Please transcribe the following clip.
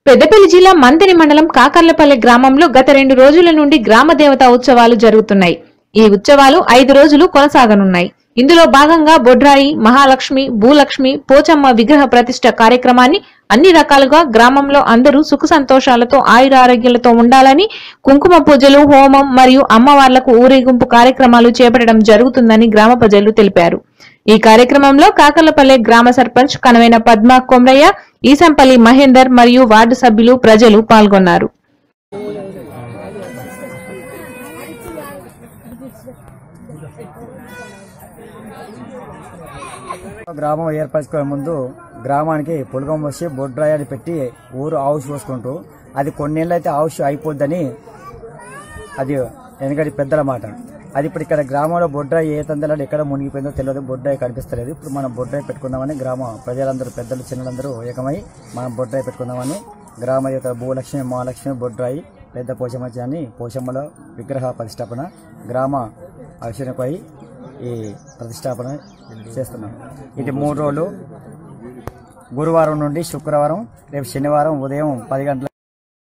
పెద్దపల్లి జిల్లా మంతిని మండలం కాకర్లపల్లి గ్రామంలో గత రెండు రోజుల నుండి గ్రామ దేవతా ఉత్సవాలు జరుగుతున్నాయి ఈ ఉత్సవాలు ఐదు రోజులు కొనసాగనున్నాయి ఇందులో భాగంగా బొడ్రాయి మహాలక్ష్మి భూలక్ష్మి పోచమ్మ విగ్రహ ప్రతిష్ట కార్యక్రమాన్ని అన్ని రకాలుగా గ్రామంలో అందరూ సుఖ సంతోషాలతో ఆయుర ఆరోగ్యాలతో ఉండాలని కుంకుమ పూజలు హోమం మరియు అమ్మవార్లకు ఊరేగింపు కార్యక్రమాలు చేపట్టడం జరుగుతుందని గ్రామ ప్రజలు తెలిపారు ఈ కార్యక్రమంలో కాకర్లపల్లె గ్రామ సర్పంచ్ కనవైన పద్మ కొమరయ్య ఈసంపల్లి మహేందర్ మరియు వార్డు సభ్యులు ప్రజలు పాల్గొన్నారు గ్రామం ఏర్పరచుకునే ముందు గ్రామానికి పులగం వచ్చి బొడ్రాయని పెట్టి ఊరు ఆవుష్ పోసుకుంటూ అది కొన్నేళ్ళు అయితే ఆవుష్ అయిపోద్దని అది వెనకటి పెద్దల మాట అది ఇప్పుడు ఇక్కడ గ్రామంలో బొడ్రాయి ఏ తందలలో ఎక్కడ మునిగిపోయిందో తెలియదు బొడ్రాయి కనిపిస్తలేదు ఇప్పుడు మనం బొడ్రాయి పెట్టుకుందామని గ్రామ ప్రజలందరూ పెద్దలు చిన్నలందరూ ఏకమై మనం బొడ్రాయి పెట్టుకుందామని గ్రామ యువత భూలక్ష్మి మహాలక్ష్మి బొడ్రాయి పెద్ద పోషమ్మ అని పోషమ్మలో విగ్రహ ప్రతిష్టాపన గ్రామ అక్షరపై ఈ ప్రతిష్టాపన చేస్తున్నాం ఇది మూడు రోజులు గురువారం నుండి శుక్రవారం రేపు శనివారం ఉదయం పది గంటల